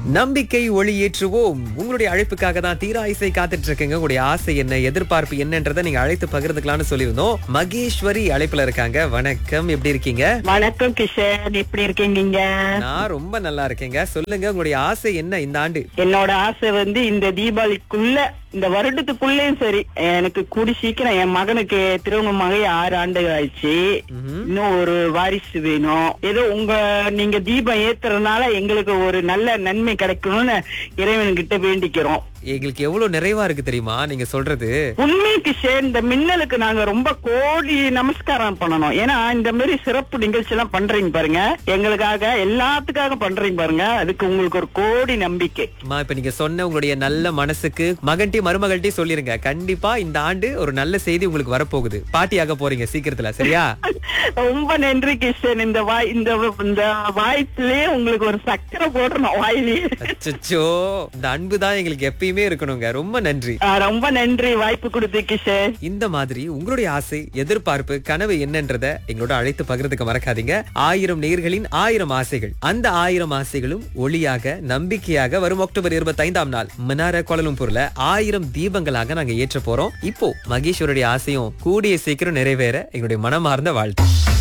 நம்பிக்கை ஒளி ஏற்றுவோம் உங்களுடைய அழைப்புக்காக தான் தீரா இசை காத்துட்டு இருக்கீங்க உங்களுடைய ஆசை என்ன எதிர்பார்ப்பு என்னன்றதை நீங்க அழைத்து பகிர்ந்துக்கலாம்னு சொல்லியிருந்தோம் மகேஸ்வரி அழைப்புல இருக்காங்க வணக்கம் எப்படி இருக்கீங்க வணக்கம் கிஷன் எப்படி இருக்கீங்க நான் ரொம்ப நல்லா இருக்கேங்க சொல்லுங்க உங்களுடைய ஆசை என்ன இந்த ஆண்டு என்னோட ஆசை வந்து இந்த தீபாவளிக்குள்ள இந்த வருடத்துக்குள்ளேயும் சரி எனக்கு கூடி சீக்கிரம் என் மகனுக்கு திருமணமாக ஆறு ஆண்டுகள் ஆயிடுச்சு ம்ஹும். இன்னும் ஒரு வாரிசு வேணும் ஏதோ உங்க நீங்க தீபம் ஏத்துறதுனால எங்களுக்கு ஒரு நல்ல நன்மை கிடைக்கணும்னு இறைவன்கிட்ட வேண்டிக்கிறோம் எங்களுக்கு எவ்வளவு நிறைவா இருக்கு தெரியுமா நீங்க சொல்றது உண்மை கிஷன் இந்த மின்னலுக்கு நாங்க ரொம்ப கோடி நமஸ்காரம் பண்ணணும் ஏன்னா இந்த மாதிரி சிறப்பு நிகழ்ச்சி எல்லாம் பண்றீங்க பாருங்க எங்களுக்காக எல்லாத்துக்காக பண்றீங்க பாருங்க அதுக்கு உங்களுக்கு ஒரு கோடி நம்பிக்கை அம்மா இப்ப நீங்க சொன்ன உங்களுடைய நல்ல மனசுக்கு மகன்டி மருமகள்டி சொல்லிருங்க கண்டிப்பா இந்த ஆண்டு ஒரு நல்ல செய்தி உங்களுக்கு வரப்போகுது பாட்டியாக போறீங்க சீக்கிரத்துல சரியா ரொம்ப நன்றி கிஷன் இந்த வாய் இந்த இந்த வாய்ப்பிலே உங்களுக்கு ஒரு சக்கரை போடணும் வாயிலேயே அச்சச்சோ இந்த அன்பு தான் எங்களுக்கு எப்பயுமே இருக்கணுங்க ரொம்ப நன்றி ஆ, ரொம்ப நன்றி வாய்ப்பு கொடுத்து கிஷன் இந்த மாதிரி உங்களுடைய ஆசை எதிர்பார்ப்பு கனவு என்னன்றத எங்களோட அழைத்து பகிர்ந்துக்க மறக்காதீங்க ஆயிரம் நேர்களின் ஆயிரம் ஆசைகள் அந்த ஆயிரம் ஆசைகளும் ஒளியாக நம்பிக்கையாக வரும் அக்டோபர் இருபத்தி ஐந்தாம் நாள் மினார கோலம்பூர்ல ஆயிரம் தீபங்களாக நாங்க ஏற்ற போறோம் இப்போ மகேஸ்வருடைய ஆசையும் கூடிய சீக்கிரம் நிறைவேற எங்களுடைய மனமார்ந்த வாழ்த்து